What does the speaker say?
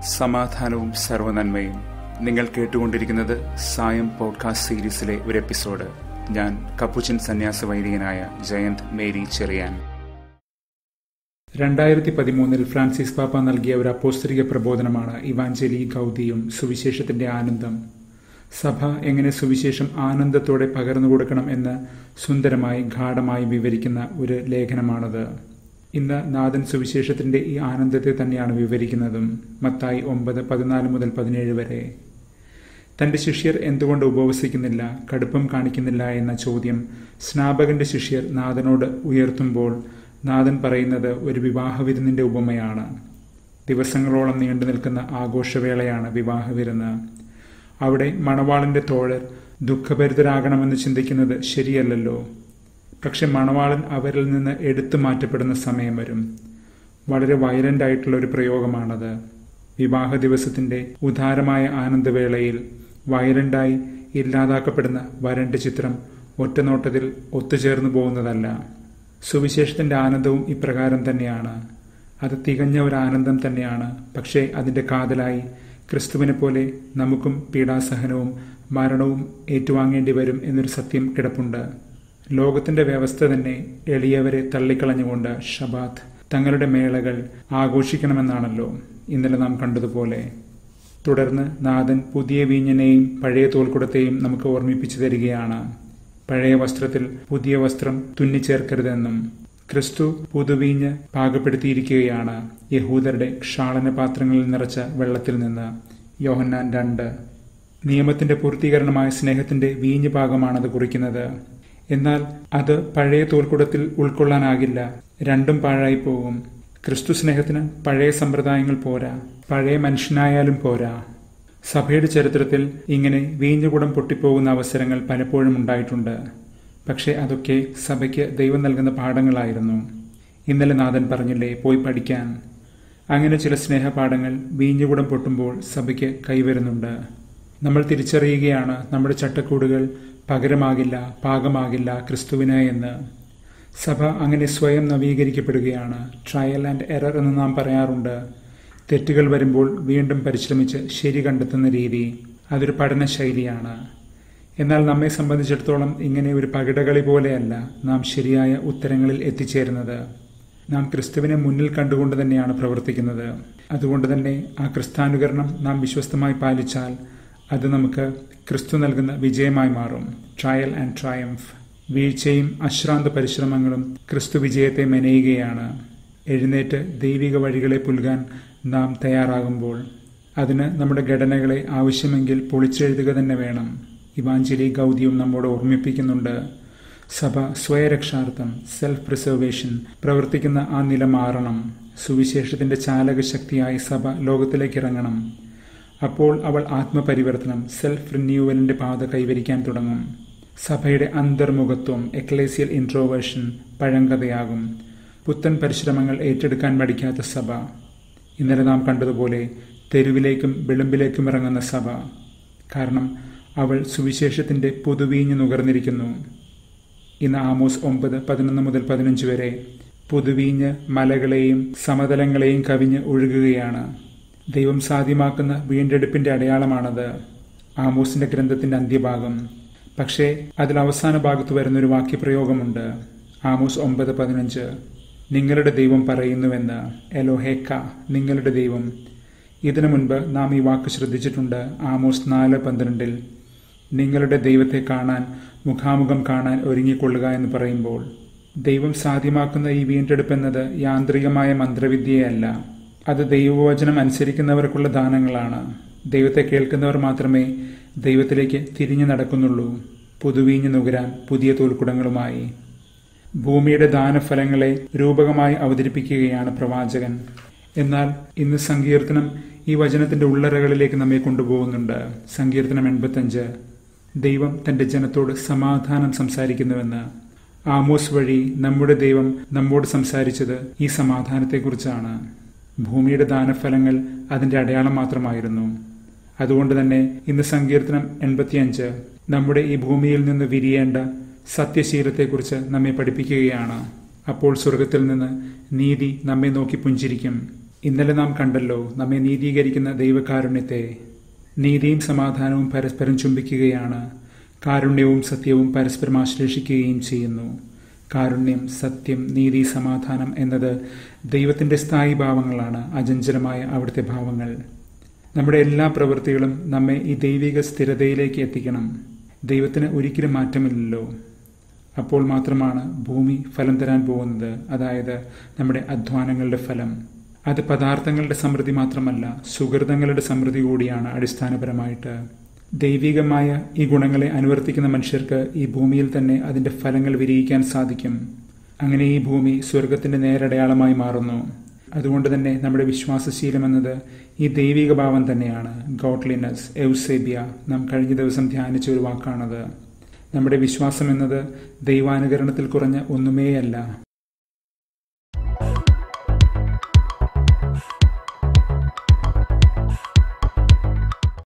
സമാധാനവും സർവനന്മയും നിങ്ങൾ കേട്ടുകൊണ്ടിരിക്കുന്നത് സായം പോഡ്കാസ്റ്റ് സീരീസിലെ ഒരു എപ്പിസോഡ് ഞാൻ കപ്പുച്ചൻ സന്യാസ വൈദികനായ ജയന്ത് മേരി ചെറിയാൻ രണ്ടായിരത്തി പതിമൂന്നിൽ ഫ്രാൻസിസ് പാപ്പ നൽകിയ ഒരു അപ്പോസ്തരിക പ്രബോധനമാണ് ഇവാഞ്ചലി ഗൗതിയും സുവിശേഷത്തിന്റെ ആനന്ദം സഭ എങ്ങനെ സുവിശേഷം ആനന്ദത്തോടെ പകർന്നു കൊടുക്കണം എന്ന് സുന്ദരമായി ഗാഠമായി വിവരിക്കുന്ന ഒരു ലേഖനമാണത് ഇന്ന് നാഥൻ സുവിശേഷത്തിന്റെ ഈ ആനന്ദത്തെ തന്നെയാണ് വിവരിക്കുന്നതും മത്തായി ഒമ്പത് പതിനാല് മുതൽ പതിനേഴ് വരെ തന്റെ ശിഷ്യർ എന്തുകൊണ്ട് ഉപവസിക്കുന്നില്ല കടുപ്പം കാണിക്കുന്നില്ല എന്ന ചോദ്യം സ്നാപകന്റെ ശിഷ്യർ നാഥനോട് ഉയർത്തുമ്പോൾ നാഥൻ പറയുന്നത് ഒരു വിവാഹ വിരുന്നിന്റെ ഉപമയാണ് ദിവസങ്ങളോളം നീണ്ടു നിൽക്കുന്ന ആഘോഷവേളയാണ് വിവാഹ വിരുന്ന് അവിടെ മണവാളിന്റെ തോഴർ ദുഃഖഭരിതരാകണമെന്ന് ചിന്തിക്കുന്നത് ശരിയല്ലല്ലോ പക്ഷെ മണവാളൻ അവരിൽ നിന്ന് എടുത്തു മാറ്റപ്പെടുന്ന സമയം വരും വളരെ വയലന്റ് ആയിട്ടുള്ള ഒരു പ്രയോഗമാണത് വിവാഹ ദിവസത്തിന്റെ ഉദാരമായ ആനന്ദവേളയിൽ വയലന്റായി ഇല്ലാതാക്കപ്പെടുന്ന വരണ്ട ചിത്രം ഒറ്റനോട്ടത്തിൽ ഒത്തുചേർന്നു പോകുന്നതല്ല സുവിശേഷത്തിന്റെ ആനന്ദവും ഇപ്രകാരം തന്നെയാണ് അത് തികഞ്ഞ ഒരു ആനന്ദം തന്നെയാണ് പക്ഷേ അതിന്റെ കാതലായി ക്രിസ്തുവിനെ പോലെ നമുക്കും പീഡാസഹനവും മരണവും ഏറ്റുവാങ്ങേണ്ടി വരും എന്നൊരു സത്യം കിടപ്പുണ്ട് ലോകത്തിന്റെ വ്യവസ്ഥ തന്നെ എളിയവരെ തള്ളിക്കളഞ്ഞുകൊണ്ട് ഷബാത്ത് തങ്ങളുടെ മേളകൾ ആഘോഷിക്കണമെന്നാണല്ലോ ഇന്നലെ നാം കണ്ടതുപോലെ തുടർന്ന് നാഥൻ പുതിയ വീഞ്ഞിനെയും പഴയ തോൽക്കുടത്തെയും നമുക്ക് ഓർമ്മിപ്പിച്ചു തരികയാണ് പഴയ വസ്ത്രത്തിൽ പുതിയ വസ്ത്രം തുന്നിച്ചേർക്കരുതെന്നും ക്രിസ്തു പുതുവീഞ്ഞ് പാകപ്പെടുത്തിയിരിക്കുകയാണ് യഹൂദരുടെ ക്ഷാളന പാത്രങ്ങളിൽ നിറച്ച വെള്ളത്തിൽ നിന്ന് യോഹന്നാൻ രണ്ട് നിയമത്തിന്റെ പൂർത്തീകരണമായ സ്നേഹത്തിന്റെ വീഞ്ഞ് പാകമാണത് കുറിക്കുന്നത് എന്നാൽ അത് പഴയ തോൽക്കുടത്തിൽ ഉൾക്കൊള്ളാനാകില്ല രണ്ടും പാഴായി പോകും ക്രിസ്തു സ്നേഹത്തിന് പഴയ സമ്പ്രദായങ്ങൾ പോരാ പഴയ മനുഷ്യനായാലും പോരാ സഭയുടെ ചരിത്രത്തിൽ ഇങ്ങനെ വീഞ്ഞുകുടം പൊട്ടിപ്പോകുന്ന അവസരങ്ങൾ പലപ്പോഴും ഉണ്ടായിട്ടുണ്ട് പക്ഷേ അതൊക്കെ സഭയ്ക്ക് ദൈവം നൽകുന്ന പാഠങ്ങളായിരുന്നു ഇന്നലെ നാഥൻ പറഞ്ഞില്ലേ പോയി പഠിക്കാൻ അങ്ങനെ ചില സ്നേഹപാഠങ്ങൾ വീഞ്ഞുകുടം പൊട്ടുമ്പോൾ സഭയ്ക്ക് കൈവരുന്നുണ്ട് നമ്മൾ തിരിച്ചറിയുകയാണ് നമ്മുടെ ചട്ടക്കൂടുകൾ പകരമാകില്ല പാകമാകില്ല ക്രിസ്തുവിന് എന്ന് സഭ അങ്ങനെ സ്വയം നവീകരിക്കപ്പെടുകയാണ് ട്രയൽ ആൻഡ് എറർ എന്ന് നാം പറയാറുണ്ട് തെറ്റുകൾ വരുമ്പോൾ വീണ്ടും പരിശ്രമിച്ച് ശരി കണ്ടെത്തുന്ന രീതി അതൊരു പഠന ശൈലിയാണ് എന്നാൽ നമ്മെ സംബന്ധിച്ചിടത്തോളം ഇങ്ങനെ ഒരു പകിടകളി പോലെയല്ല നാം ശരിയായ ഉത്തരങ്ങളിൽ എത്തിച്ചേരുന്നത് നാം ക്രിസ്തുവിനെ മുന്നിൽ കണ്ടുകൊണ്ട് തന്നെയാണ് പ്രവർത്തിക്കുന്നത് അതുകൊണ്ട് തന്നെ ആ ക്രിസ്താനുകരണം നാം വിശ്വസ്തമായി പാലിച്ചാൽ അത് നമുക്ക് ക്രിസ്തു നൽകുന്ന വിജയമായി മാറും ട്രയൽ ആൻഡ് ട്രയംഫ് വീഴ്ചയും അശ്രാന്ത പരിശ്രമങ്ങളും ക്രിസ്തു വിജയത്തെ മെനയുകയാണ് എഴുന്നേറ്റ് ദൈവിക വഴികളെ പുൽകാൻ നാം തയ്യാറാകുമ്പോൾ അതിന് നമ്മുടെ ഘടനകളെ ആവശ്യമെങ്കിൽ പൊളിച്ചെഴുതുക തന്നെ വേണം ഇവാഞ്ചലി ഗൗതിയും നമ്മോട് ഓർമ്മിപ്പിക്കുന്നുണ്ട് സഭ സ്വയരക്ഷാർത്ഥം സെൽഫ് പ്രിസർവേഷൻ പ്രവർത്തിക്കുന്ന ആ നില മാറണം സുവിശേഷത്തിന്റെ ചാലകശക്തിയായി സഭ ലോകത്തിലേക്ക് ഇറങ്ങണം അപ്പോൾ അവൾ ആത്മപരിവർത്തനം സെൽഫ് റിന്യൂവലിന്റെ പാത കൈവരിക്കാൻ തുടങ്ങും സഭയുടെ അന്തർമുഖത്വം എക്ലേസിയൽ ഇൻട്രോവേഷൻ പഴങ്കഥയാകും പുത്തൻ പരിശ്രമങ്ങൾ ഏറ്റെടുക്കാൻ മടിക്കാത്ത സഭ ഇന്നലെ നാം കണ്ടതുപോലെ തെരുവിലേക്കും വെളുമ്പിലേക്കും ഇറങ്ങുന്ന സഭ കാരണം അവൾ സുവിശേഷത്തിന്റെ പുതുവീഞ്ഞ് നുകർന്നിരിക്കുന്നു ഇന്ന് ആമോസ് ഒമ്പത് പതിനൊന്ന് മുതൽ പതിനഞ്ച് വരെ പുതുവീഞ്ഞ് മലകളെയും സമതലങ്ങളെയും കവിഞ്ഞ് ഒഴുകുകയാണ് ദൈവം സാധ്യമാക്കുന്ന വീണ്ടെടുപ്പിന്റെ അടയാളമാണത് ആമോസിന്റെ ഗ്രന്ഥത്തിന്റെ അന്ത്യഭാഗം പക്ഷേ അതിൽ അവസാന ഭാഗത്ത് വരുന്നൊരു വാക്യപ്രയോഗമുണ്ട് ആമോസ് ഒമ്പത് പതിനഞ്ച് നിങ്ങളുടെ ദൈവം പറയുന്നുവെന്ന് എലോഹേക്ക നിങ്ങളുടെ ദൈവം ഇതിനു മുൻപ് നാം ഈ വാക്ക് ശ്രദ്ധിച്ചിട്ടുണ്ട് ആമോസ് നാല് പന്ത്രണ്ടിൽ നിങ്ങളുടെ ദൈവത്തെ കാണാൻ മുഖാമുഖം കാണാൻ ഒരുങ്ങിക്കൊള്ളുക എന്ന് പറയുമ്പോൾ ദൈവം സാധ്യമാക്കുന്ന ഈ വീണ്ടെടുപ്പ് എന്നത് യാന്ത്രികമായ മന്ത്രവിദ്യയല്ല അത് ദൈവവചനം അനുസരിക്കുന്നവർക്കുള്ള ദാനങ്ങളാണ് ദൈവത്തെ കേൾക്കുന്നവർ മാത്രമേ ദൈവത്തിലേക്ക് തിരിഞ്ഞു നടക്കുന്നുള്ളൂ പുതുവീഞ്ഞു നുകരാൻ പുതിയ തോൽക്കുടങ്ങളുമായി ഭൂമിയുടെ ദാനഫലങ്ങളെ രൂപകമായി അവതരിപ്പിക്കുകയാണ് പ്രവാചകൻ എന്നാൽ ഇന്ന് സങ്കീർത്തനം ഈ വചനത്തിന്റെ ഉള്ളറകളിലേക്ക് നമ്മെ കൊണ്ടുപോകുന്നുണ്ട് സങ്കീർത്തനം എൺപത്തഞ്ച് ദൈവം തന്റെ ജനത്തോട് സമാധാനം സംസാരിക്കുന്നുവെന്ന് ആമോസ് വഴി നമ്മുടെ ദൈവം നമ്മോട് സംസാരിച്ചത് ഈ സമാധാനത്തെക്കുറിച്ചാണ് ഭൂമിയുടെ ദാനഫലങ്ങൾ അതിന്റെ അടയാളം മാത്രമായിരുന്നു അതുകൊണ്ട് തന്നെ ഇന്ന് സങ്കീർത്തനം എൺപത്തിയഞ്ച് നമ്മുടെ ഈ ഭൂമിയിൽ നിന്ന് വിരിയേണ്ട സത്യശീലത്തെക്കുറിച്ച് നമ്മെ പഠിപ്പിക്കുകയാണ് അപ്പോൾ സ്വർഗത്തിൽ നിന്ന് നീതി നമ്മെ നോക്കി പുഞ്ചിരിക്കും ഇന്നലെ നാം കണ്ടല്ലോ നമ്മെ നീതീകരിക്കുന്ന ദൈവകാരുണ്യത്തെ നീതിയും സമാധാനവും പരസ്പരം ചുംബിക്കുകയാണ് കാരുണ്യവും സത്യവും പരസ്പരം ആശ്ലേഷിക്കുകയും ചെയ്യുന്നു കാരുണ്യം സത്യം നീതി സമാധാനം എന്നത് ദൈവത്തിന്റെ സ്ഥായി ഭാവങ്ങളാണ് അചഞ്ചലമായ അവിടുത്തെ ഭാവങ്ങൾ നമ്മുടെ എല്ലാ പ്രവൃത്തികളും നമ്മെ ഈ ദൈവിക സ്ഥിരതയിലേക്ക് എത്തിക്കണം ദൈവത്തിന് ഒരിക്കലും മാറ്റമില്ലല്ലോ അപ്പോൾ മാത്രമാണ് ഭൂമി ഫലം തരാൻ പോകുന്നത് അതായത് നമ്മുടെ അധ്വാനങ്ങളുടെ ഫലം അത് പദാർത്ഥങ്ങളുടെ സമൃദ്ധി മാത്രമല്ല സുഹൃതങ്ങളുടെ സമൃദ്ധി കൂടിയാണ് അടിസ്ഥാനപരമായിട്ട് ദൈവികമായ ഈ ഗുണങ്ങളെ അനുവർത്തിക്കുന്ന മനുഷ്യർക്ക് ഈ ഭൂമിയിൽ തന്നെ അതിന്റെ ഫലങ്ങൾ വിരിയിക്കാൻ സാധിക്കും അങ്ങനെ ഈ ഭൂമി സ്വർഗത്തിന്റെ നേരടയാളമായി മാറുന്നു അതുകൊണ്ട് തന്നെ നമ്മുടെ വിശ്വാസശീലം എന്നത് ഈ ദൈവിക ഭാവം തന്നെയാണ് ഗോഡ്ലിനെസ് എൗസേബിയ നാം കഴിഞ്ഞ ദിവസം ധ്യാനിച്ച ഒരു വാക്കാണത് നമ്മുടെ വിശ്വാസം എന്നത് ദൈവാനുകരണത്തിൽ കുറഞ്ഞ ഒന്നുമേയല്ല